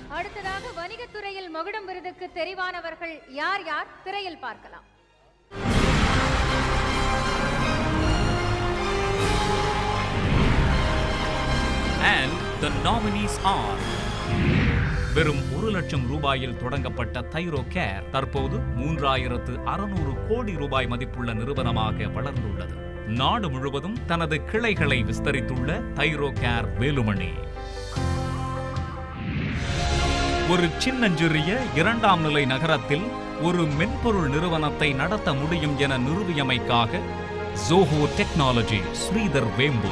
அடுத்ததாக வணிகத்துறையில் மகுடம் விருதுக்கு தெரிவானவர்கள் யார் யார் திரையில் பார்க்கலாம் and the nominees are வெறும் ஒரு லட்சம் ரூபாயில் தொடங்கப்பட்ட தைரோ கேர் தற்போது மூன்றாயிரத்து அறுநூறு கோடி ரூபாய் மதிப்புள்ள நிறுவனமாக வளர்ந்துள்ளது நாடு முழுவதும் தனது கிளைகளை விஸ்தரித்துள்ள தைரோ கேர் வேலுமணி ஒரு சின்னஞ்சிறிய இரண்டாம் நிலை நகரத்தில் ஒரு மென்பொருள் நிறுவனத்தை நடத்த முடியும் என நிறுவியமைக்காக ஜோஹோ டெக்னாலஜி ஸ்ரீதர் வேம்பு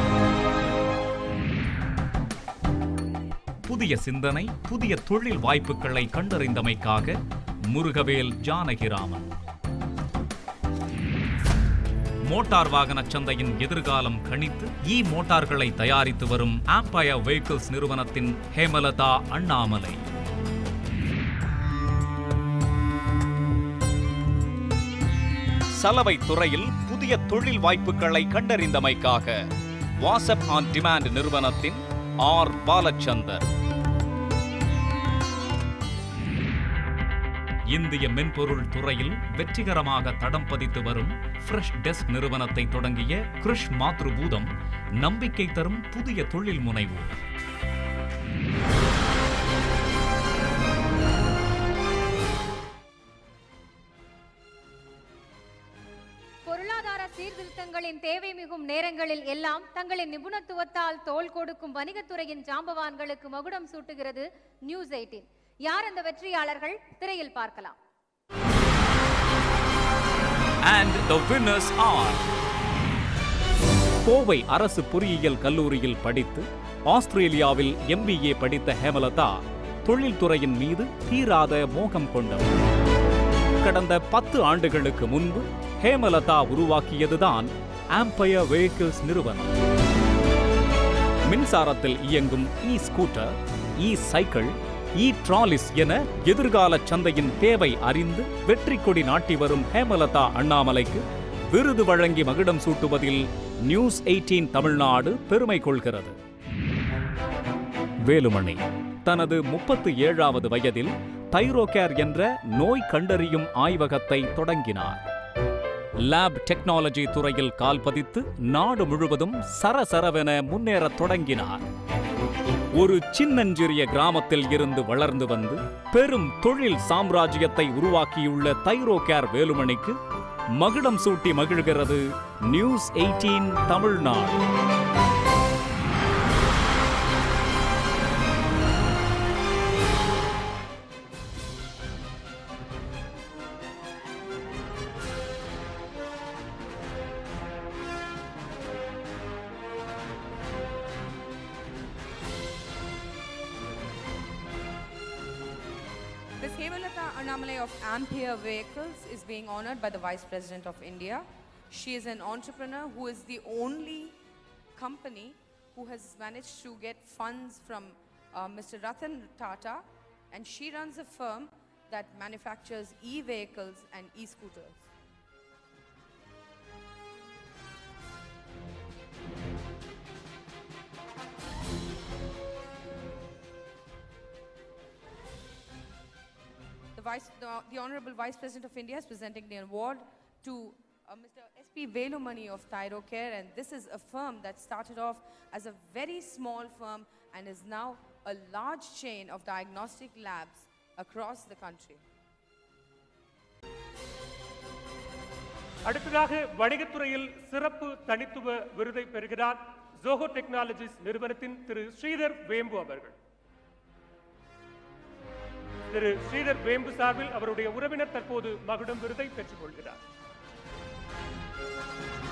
புதிய சிந்தனை புதிய தொழில் வாய்ப்புகளை கண்டறிந்தமைக்காக முருகவேல் ஜானகிராமன் மோட்டார் வாகன சந்தையின் எதிர்காலம் கணித்து இ மோட்டார்களை தயாரித்து வரும் ஆம்பயர் வெஹிக்கிள்ஸ் நிறுவனத்தின் ஹேமலதா அண்ணாமலை சலவை துறையில் புதிய தொழில் வாய்ப்புகளை கண்டறிந்தமைக்காக வாட்ஸ்அப் ஆன் டிமாண்ட் நிறுவனத்தின் ஆர் பாலச்சந்தர் இந்திய மென்பொருள் துறையில் வெற்றிகரமாக தடம் பதித்து வரும் ஃப்ரெஷ் டெஸ்க் நிறுவனத்தை தொடங்கிய கிருஷ் மாத்ருபூதம் நம்பிக்கை தரும் புதிய தொழில் முனைவோர் பொருளாதார சீர்திருத்தங்களின் தேவை மிகும் நேரங்களில் எல்லாம் தங்களின் நிபுணத்துவத்தால் தோள் கொடுக்கும் வணிகத்துறையின் ஜாம்பவான்களுக்கு மகுடம் சூட்டுகிறது நியூஸ் எயிட்டீன் யார் அந்த வெற்றியாளர்கள் திரையில் பார்க்கலாம் and the winners are Kovai அரசு பொறியியல் கல்லூரியில் படித்து ஆஸ்திரேலியாவில் எம்பிஏ படித்த ஹேமலதா தொழில்துறையின் மீது தீராத மோகம் கொண்டவர் கடந்த பத்து ஆண்டுகளுக்கு முன்பு ஹேமலதா உருவாக்கியதுதான் ஆம்பயர் வெஹிக்கிள்ஸ் நிறுவனம் மின்சாரத்தில் இயங்கும் e scooter e cycle e trolleys என எதிர்கால சந்தையின் தேவை அறிந்து வெற்றி கொடி நாட்டி வரும் ஹேமலதா அண்ணாமலைக்கு விருது வழங்கி மகுடம் சூட்டுவதில் நியூஸ் எயிட்டீன் தமிழ்நாடு பெருமை கொள்கிறது வேலுமணி தனது முப்பத்து ஏழாவது வயதில் தைரோகேர் என்ற நோய் கண்டறியும் ஆய்வகத்தை தொடங்கினார் லேப் டெக்னாலஜி துறையில் கால் பதித்து நாடு முழுவதும் சரசரவென முன்னேறத் தொடங்கினார் ஒரு சின்னஞ்சிறிய கிராமத்தில் இருந்து வளர்ந்து வந்து பெரும் தொழில் சாம்ராஜ்யத்தை உருவாக்கியுள்ள தைரோகேர் வேலுமணிக்கு மகுடம் சூட்டி மகிழ்கிறது News eighteen Tamil Nadu Ms. Hemalata Annamalai of Ampere Vehicles is being honored by the Vice President of India. She is an entrepreneur who is the only company who has managed to get funds from uh, Mr. Ratan Tata, and she runs a firm that manufactures e-vehicles and e-scooters. The, Vice, the, the Honorable Vice President of India is presenting the award to uh, Mr. S.P. Velumani of Thyrocare, and this is a firm that started off as a very small firm and is now a large chain of diagnostic labs across the country. அடுத்ததாக வணிகத்துறையில் சிறப்பு தனித்துவ விருதை பெறுகிறார் Zoho technologies நிறுவனத்தின் திரு ஸ்ரீதர் வேம்பு அவர்கள் திரு ஸ்ரீதர் வேம்பு சார்பில் அவருடைய உறவினர் தற்போது மகுடம் விருதை பெற்றுக் கொள்கிறார்